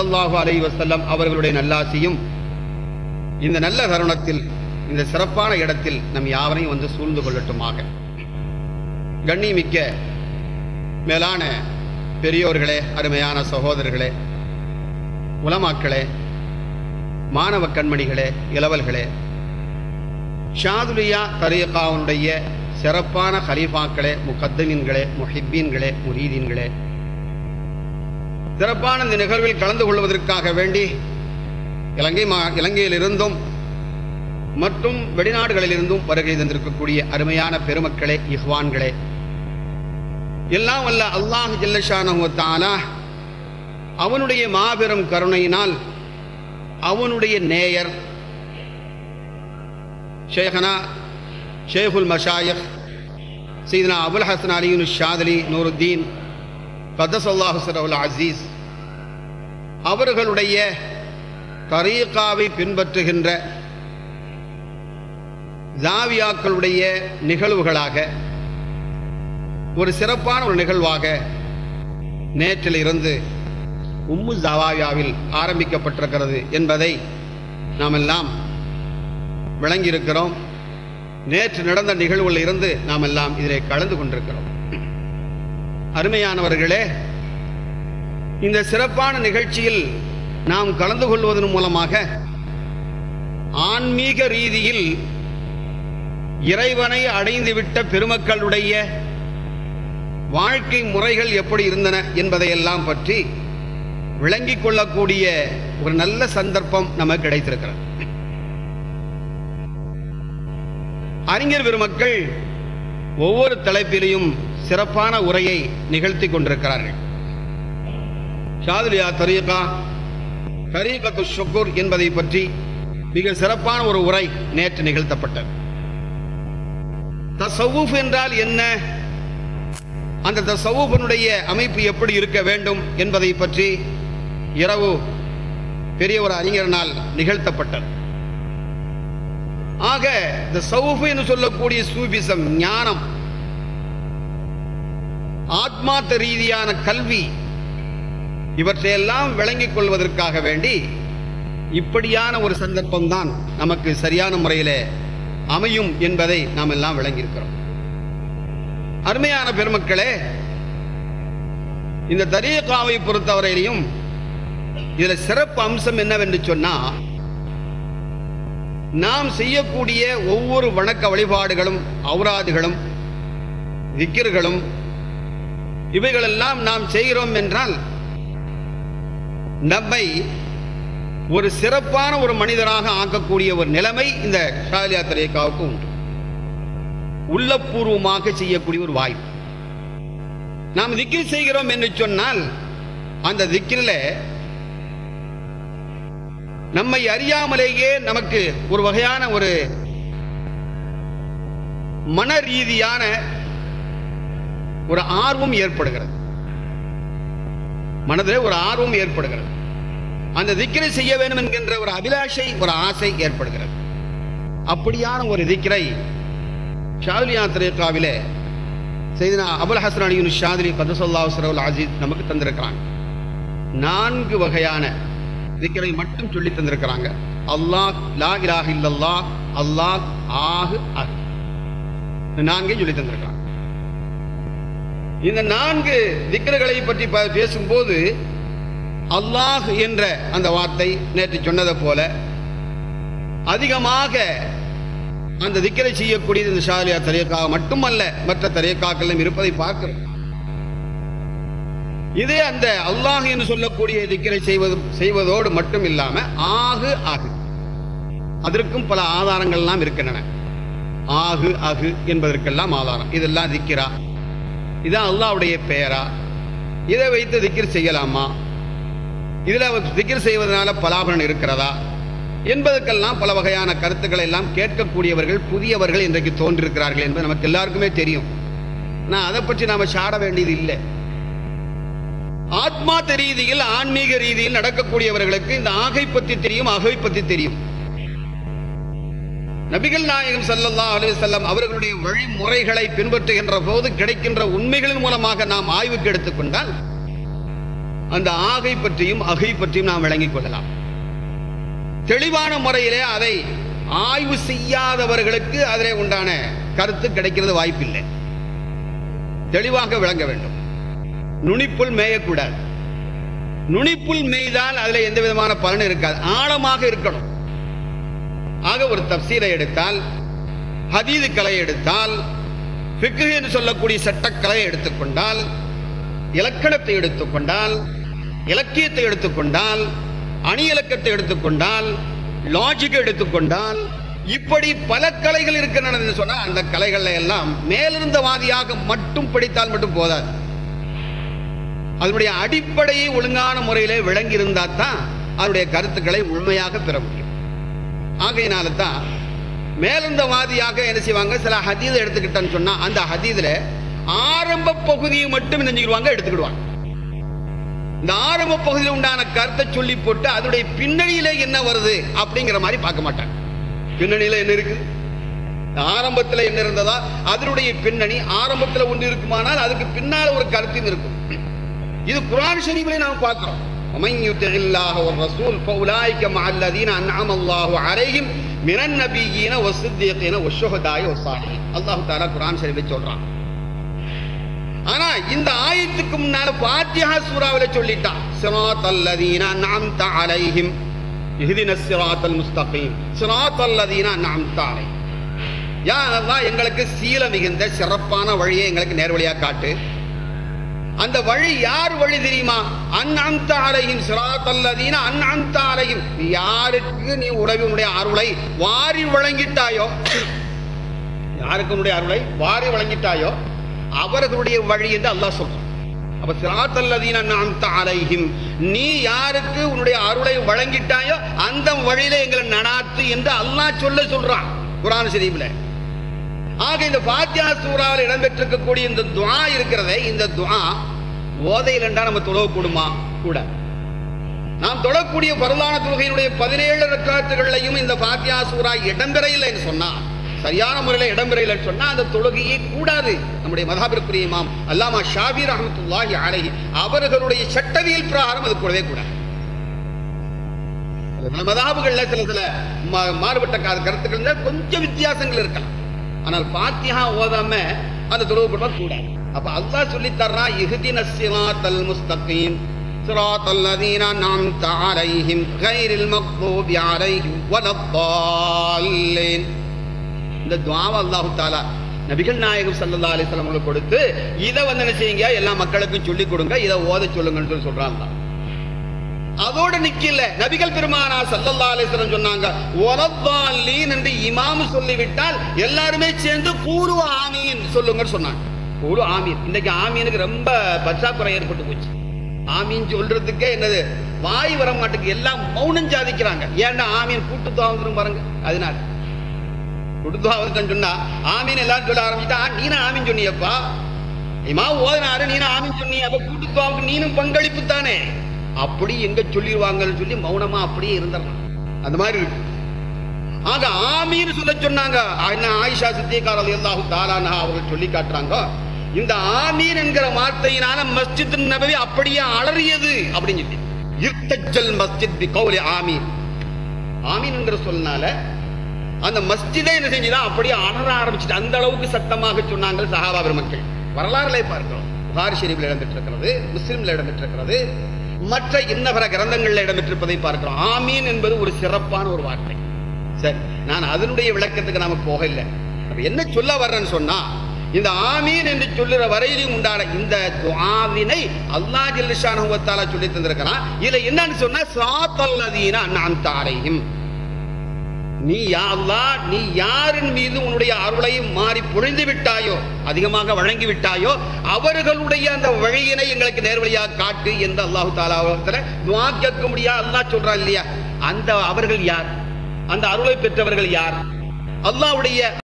ஸல்லல்லாஹு அலைஹி வஸல்லம் அவர்களுடைய நல்லாசியும் இந்த நல்ல தருணத்தில் இந்த சிறப்பான இடத்தில் நம் யாவரையும் வந்து சூழ்ந்து கொள்ளட்டுமாக கண்ணிமிக்க மேலான பெரியோர்களே அருமையான சகோதரர்களே உலமாக்களே மாணவ கண்மணிகளே இளவல்களே ஷாதுலியா தரீகாவுடைய சிறப்பான ஹலீஃபாக்களே முகத்தமீன்களே முஹிப்பீன்களே முரீதீன்களே சிறப்பான இந்த நிகழ்வில் கலந்து கொள்வதற்காக வேண்டி இலங்கை மா இலங்கையிலிருந்தும் மற்றும் வெளிநாடுகளிலிருந்தும் வருகை தந்திருக்கக்கூடிய அருமையான பெருமக்களே இஹ்வான்களே எல்லாம் வல்ல அல்லாஹ் ஜல்லஷானஹு தஆலா அவனுடைய மாபெரும் கருணையினால் அவனுடைய நேயர் ஷேഖனா ஷேகுல் மஷாயக் சீதனா அபுல் ஹசன் அலியுன் ஷாதலி நூருத்தீன் கதசல்லாஹு சரவுல் அசீஸ் அவர்களுடைய தரீகாவை பின்பற்றுகின்ற ஜாவியாக்களுடைய நிகழ்வுகளாக ஒரு சிறப்பான ஒரு நிகழ்வாக நேற்றில் இருந்து உம்மு ஜவாவியாவில் ஆரம்பிக்கப்பட்டிருக்கிறது என்பதை நாம் எல்லாம் விளங்கியிருக்கிறோம் நேற்று நடந்த நிகழ்வுகளில் இருந்து நாம் எல்லாம் இதிலே கலந்து கொண்டிருக்கிறோம் அருமையானவர்களே இந்த சிறப்பான நிகழ்ச்சியில் நாம் கலந்து கொள்வதன் மூலமாக ஆன்மீக ரீதியில் இறைவனை அடைந்துவிட்ட பெருமக்களுடைய வாழ்க்கை முறைகள் எப்படி இருந்தன என்பதையெல்லாம் பற்றி விளங்கிக் கொள்ளக்கூடிய ஒரு நல்ல சந்தர்ப்பம் நமக்கு கிடைத்திருக்கிறது அறிஞர் பெருமக்கள் ஒவ்வொரு தலைப்பிலையும் சிறப்பான உரையை நிகழ்த்தி கொண்டிருக்கிறார்கள் ஷாதுலியா தரீகா தரீகத்து ஷுக்குர் என்பதை பற்றி மிக சிறப்பான ஒரு உரை நேற்று நிகழ்த்தப்பட்டது தசவுஃப் என்றால் என்ன அந்த தசவுஃபனுடைய அமைப்பு எப்படி இருக்க வேண்டும் என்பதை பற்றி இரவு பெரிய ஒரு அறிஞரனால் நிகழ்த்தப்பட்டது ஆக இந்த சவுஃபு என்று சொல்லக்கூடிய சூபிசம் ஞானம் ஆத்மார்த்த ரீதியான கல்வி இவற்றையெல்லாம் விளங்கிக் கொள்வதற்காக வேண்டி இப்படியான ஒரு சந்தர்ப்பம் தான் நமக்கு சரியான முறையில் அமையும் என்பதை நாம் எல்லாம் விளங்கியிருக்கிறோம் அருமையான பெருமக்களே இந்த தரீகாவை பொறுத்தவரையிலையும் இதுல சிறப்பு அம்சம் என்னவென்று சொன்னா நாம் செய்யக்கூடிய ஒவ்வொரு வணக்க வழிபாடுகளும் ஔராதுகளும் விக்கிர்களும் இவைகளெல்லாம் நாம் செய்கிறோம் என்றால் நம்மை ஒரு சிறப்பான ஒரு மனிதராக ஆக்கக்கூடிய ஒரு நிலைமை இந்த ஷாலியா தரேகாவுக்கு உண்டு உள்ளபூர்வமாக செய்யக்கூடிய ஒரு வாய்ப்பு நாம் திக்கிர் செய்கிறோம் என்று சொன்னால் அந்த திக்கிரில் நம்மை அறியாமலேயே நமக்கு ஒரு வகையான ஒரு மன ரீதியான ஒரு ஆர்வம் ஏற்படுகிறது மனதில் ஒரு ஆர்வம் ஏற்படுகிறது அந்த திக்கரை செய்ய வேண்டும் என்கின்ற ஒரு அபிலாஷை ஒரு ஆசை ஏற்படுகிறது அப்படியான ஒரு திக்கரை ஷாதுலியா திரேகாவிலே செய்தனா அபுல் ஹசன் அலியுன் ஷாதிலி கதசல்லா சரவுல் அஜீத் நமக்கு தந்திருக்கிறாங்க நான்கு வகையான திக்கரை மட்டும் சொல்லி தந்திருக்கிறாங்க அல்லாஹ் லா இலாஹ இல்லல்லாஹ் அல்லாஹ் ஆஹு அஹ் இந்த நான்கையும் சொல்லி தந்திருக்கிறாங்க இந்த நான்கு திக்கர்களை பற்றி ப- பேசும்போது அல்லாஹ் என்ற அந்த வார்த்தை நேற்று சொன்னதை போல அதிகமாக அந்த திக்கரை செய்யக்கூடியது இந்த ஷாலியா தரீக்காக மட்டுமல்ல மற்ற தரீக்காக்களும் இருப்பதை பார்க்கிறோம் இதே அந்த அல்லாஹ் என்று சொல்லக்கூடிய திக்கரை செய்வது செய்வதோடு மட்டும் இல்லாம ஆகு ஆகு அதற்கும் பல ஆதாரங்கள்லாம் இருக்கின்றன ஆகு அகு என்பதற்கெல்லாம் ஆதாரம் இதெல்லாம் திக்கிறா இதான் அல்லாஹ்வுடைய பெயரா இதை வைத்து திக்கிர் செய்யலாமா இதுல திக்கிர் செய்வதனால பலாபலன் இருக்கிறதா என்பதற்கெல்லாம் பல வகையான கருத்துக்களை எல்லாம் கேட்கக்கூடியவர்கள் புதியவர்கள் இன்றைக்கு தோன்றிருக்கிறார்கள் என்பது நமக்கு எல்லாருக்குமே தெரியும் நான் அதை பற்றி நாம சாட வேண்டியது இல்லை ஆத்மார்த்த ரீதியில் ஆன்மீக ரீதியில் நடக்கக்கூடியவர்களுக்கு இந்த ஆகை பற்றி தெரியும் அகை பற்றி தெரியும் நபிகள் நாயகம் ஸல்லல்லாஹு அலைஹி வஸல்லம் அவர்களுடைய வழிமுறைகளை பின்பற்றுகின்ற போது கிடைக்கின்ற உண்மைகளின் மூலமாக நாம் ஆய்வுக்கு எடுத்துக்கொண்டால் அந்த ஆகை பற்றியும் அகை பற்றியும் நாம் விளங்கிக் கொள்ளலாம் தெளிவான முறையிலே அதை ஆய்வு செய்யாதவர்களுக்கு அதிலே உண்டான கருத்து கிடைக்கிறது வாய்ப்பில்லை தெளிவாக விளங்க வேண்டும் நுனிப்புல் மேயக்கூடாது நுனிப்புல் மேய்தால் அதுல எந்த விதமான பலன் இருக்காது ஆழமாக இருக்கணும் ஆக ஒரு தப்சீரை எடுத்தால் ஹதீது கலை எடுத்தால் ஃபிக்ஹ் என்று சொல்லக்கூடிய சட்டக்கலையை எடுத்துக்கொண்டால் இலக்கணத்தை எடுத்துக்கொண்டால் இலக்கியத்தை எடுத்துக்கொண்டால் அணி இலக்கத்தை எடுத்துக்கொண்டால் லாஜிக் எடுத்துக்கொண்டால் இப்படி பல கலைகள் இருக்கின்றன என்று சொன்னால் அந்த கலைகளை எல்லாம் மேலிருந்தவாதியாக மட்டும் படித்தால் மட்டும் போதாது அதனுடைய அடிப்படையை ஒழுங்கான முறையிலே விளங்கி இருந்தா தான் அதனுடைய கருத்துக்களை முழுமையாக பெற முடியும் ஆகையினால தான் மேலந்தவாதியாக என்ன செய்வாங்க சில ஹதீதை எடுத்துக்கிட்டேன்னு சொன்னா அந்த ஹதீதுல ஆரம்ப பகுதியை மட்டும் நெஞ்சுக்கிடுவாங்க எடுத்துக்கிடுவாங்க இந்த ஆரம்ப பகுதியில் உண்டான கருத்தை சொல்லி போட்டு அதனுடைய பின்னணியில என்ன வருது அப்படிங்கிற மாதிரி பார்க்க மாட்டாங்க பின்னணியில என்ன இருக்கு இந்த ஆரம்பத்துல என்ன இருந்ததா அதனுடைய பின்னணி ஆரம்பத்துல ஒன்று இருக்குமானால் அதுக்கு பின்னால ஒரு கருத்தும் இருக்கும் இது குரான் ஷரீஃபிலே நாம் பார்க்கிறோம் ومن يطع الله والرسول فاولئك مع الذين انعم الله عليهم من النبيين والصديقين والشهداء والصالحين அல்லாஹ் தஆலா குரான் ஷரீஃபில் சொல்றான் ஆனா இந்த ஆயத்துக்கு முன்னால ஃபாத்திஹா சூராவில சொல்லிட்டான் சிராத்தல் லதீன அன்அம்த அலைஹிம் இஹ்தின சிராத்தல் முஸ்தகீம் சிராத்தல் லதீன அன்அம்த அலைஹிம் யா அல்லாஹ் எங்களுக்கு சீல மிகுந்த சிறப்பான வழியை எங்களுக்கு நேர்வழியா காட்டு அந்த வழி யார் வழி தெரியுமா அந்நந்த அலையும் சிராத்தல்லதீன அந்நந்த அலையும் யாருக்கு நீ உறவினுடைய அருளை வாரி வழங்கிட்டாயோ யாருக்கு உன்னுடைய அருளை வாரி வழங்கிட்டாயோ அவர்களுடைய வழி என்று அல்லாஹ் சொல்றான் அப்ப சிராத்தல்லதீன அந்நந்த அலைஹிம் நீ யாருக்கு உன்னுடைய அருளை வழங்கிட்டாயோ அந்த வழியில எங்களை நடாத்து என்று அல்லாஹ் சொல்ல சொல்றான் குரான் ஷரீஃப்ல ஆக இந்த ஃபாத்தியா சூறாவில் இடம்பெற்றிருக்கக்கூடிய இந்த துஆ இருக்கிறதே இந்த துஆ ஓதையில் என்றா நம்ம தொழ கூடுமா கூட நாம் தொழக்கூடிய பரலான தொழுகையினுடைய பதினேழு ரக்காத்துகளையும் இந்த ஃபாத்தியா சூறா இடம்பெற இல்லைன்னு சொன்னா சரியான முறையில் இடம்பெற இல்லைன்னு சொன்னா அந்த தொழுகையே கூடாது நம்முடைய மதாபிற்குரிய இமாம் அல்லாமா ஷாபி ரஹமத்துல்லாஹி அலைஹி அவர்களுடைய சட்டவியல் பிரகாரம் அது கூடவே கூடாது சில மதாபுகள்ல சில சில மா- மாறுபட்ட கா- கருத்துக்கள் இருந்தா கொஞ்சம் வித்தியாசங்கள் இருக்கலாம் ஆனால் பாத்தியா ஓதாம அந்த தொழுவு பண்ண கூடாது அப்ப அல்லாஹ் சொல்லி தர்றான் இஹ்தின சிராத்தல் முஸ்தகீம் சிராத்தல் லதீன அன்அம்த அலைஹிம் கைரில் மக்தூபி அலைஹிம் வலத்தால்லீன் இந்த துவாவை அல்லாஹு தாலா நபிகள் நாயகம் ஸல்லல்லாஹு அலைஹி வஸல்லம் அவங்களுக்கு கொடுத்து இதை வந்து என்ன செய்யுங்க எல்லா மக்களுக்கும் சொல்லி கொடுங்க இதை ஓத சொல்லுங்கன்னு சொல்லி சொல்றான் அல்லாஹ். அதோட நிக்கல நபிகள் பெருமானா ஸல்லல்லாஹு அலைஹி வஸல்லம் சொன்னாங்க வலத்தால்லீன் என்று இமாம் சொல்லிவிட்டால் எல்லாருமே சேர்ந்து கூறு ஆமீன் சொல்லுங்கன்னு சொன்னாங்க கூறு ஆமீன் இன்னைக்கு ஆமீனுக்கு ரொம்ப பற்றாக்குறை ஏற்பட்டு போச்சு ஆமீன் சொல்றதுக்கே என்னது வாய் வர மாட்டேங்குது எல்லாம் மௌனம் சாதிக்கிறாங்க ஏன்டா ஆமீன் கூட்டு வந்துரும் பாருங்க அதனால கொடுத்துவா வந்துட்டேன்னு சொன்னா ஆமீன் எல்லாரும் சொல்ல ஆரம்பிச்சுட்டா நீனும் ஆமீன் சொன்னியப்பா இமா ஓதினாரு நீனும் ஆமீன் சொன்னிய அப்ப கூட்டுத்துவாவுக்கு நீனும் பங்களிப்பு தானே அப்படி எங்க சொல்லிடுவாங்கன்னு சொல்லி மௌனமா அப்படியே இருந்துடலாம் அந்த மாதிரி இருக்கு ஆக ஆமீன்னு சொல்ல சொன்னாங்க அண்ணா ஆயிஷா சித்திகார் அல்லாஹு தாலானா அவர்கள் சொல்லி காட்டுறாங்க இந்த ஆமீன் என்கிற வார்த்தையினால மஸ்ஜித் நபவி அப்படியே அலறியது அப்படின்னு சொல்லி இர்தஜல் மஸ்ஜித் பி கௌலி ஆமீன் ஆமீன் என்கிற சொல்னால அந்த மஸ்ஜிதே என்ன செஞ்சுதான் அப்படியே அலற ஆரம்பிச்சுட்டு அந்த அளவுக்கு சத்தமாக சொன்னாங்க சஹாபா பெருமக்கள் வரலாறுல பார்க்கிறோம் புகாரி ஷெரீஃபில் இடம்பெற்றிருக்கிறது முஸ்லிம்ல இடம்பெற்றிருக்கிறது மற்ற இன்னபிற கிரந்தங்கள்ல இடம்பெற்றிருப்பதை பார்க்கிறோம் ஆமீன் என்பது ஒரு சிறப்பான ஒரு வார்த்தை சரி நான் அதனுடைய விளக்கத்துக்கு நாம போக இல்லை அப்ப என்ன சொல்ல வர்றேன்னு சொன்னா இந்த ஆமீன் என்று சொல்லுற வரையிலும் உண்டான இந்த துஆவினை அல்லாஹ் ஜில்லிஷானஹு வ தஆலா சொல்லி தந்திருக்கிறான் இதுல என்னன்னு சொன்னா சாத்தல்லதீன அன்அம்த அலைஹிம் நீ யா அல்லாஹ் நீ யாரின் மீது உன்னுடைய அருளை மாறி பொழிந்து விட்டாயோ அதிகமாக வழங்கி விட்டாயோ அவர்களுடைய அந்த வழியினை எங்களுக்கு நேர்வழியாக காட்டு என்று அல்லாஹு தாலா துவா கேட்க முடியா அல்லாஹ் சொல்றான் இல்லையா அந்த அவர்கள் யார் அந்த அருளை பெற்றவர்கள் யார் அல்லாஹ்வுடைய